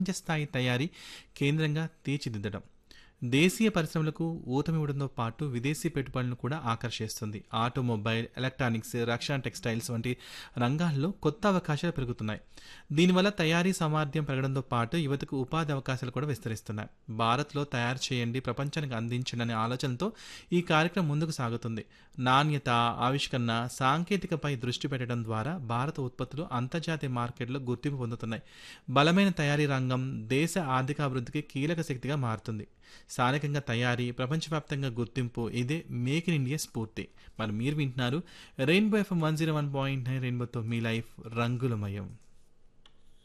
ప్రపంచ స్థాయి తయారీ కేంద్రంగా తీర్చిదిద్దడం దేశీయ పరిశ్రమలకు ఊతమివ్వడంతో పాటు విదేశీ పెట్టుబడులను కూడా ఆకర్షిస్తుంది ఆటోమొబైల్ ఎలక్ట్రానిక్స్ రక్షణ టెక్స్టైల్స్ వంటి రంగాల్లో కొత్త అవకాశాలు పెరుగుతున్నాయి దీనివల్ల తయారీ సామర్థ్యం పెరగడంతో పాటు యువతకు ఉపాధి అవకాశాలు కూడా విస్తరిస్తున్నాయి భారత్లో తయారు చేయండి ప్రపంచానికి అందించండి అనే ఆలోచనతో ఈ కార్యక్రమం ముందుకు సాగుతుంది నాణ్యత ఆవిష్కరణ సాంకేతికపై దృష్టి పెట్టడం ద్వారా భారత ఉత్పత్తులు అంతర్జాతీయ మార్కెట్లో గుర్తింపు పొందుతున్నాయి బలమైన తయారీ రంగం దేశ ఆర్థికాభివృద్ధికి కీలక శక్తిగా మారుతుంది స్థానికంగా తయారీ ప్రపంచవ్యాప్తంగా గుర్తింపు ఇదే మేక్ ఇన్ ఇండియా స్ఫూర్తి మరి మీరు వింటున్నారు rainbow FM one zero one point nine రెయిన్బోతో మీ లైఫ్ రంగులమయం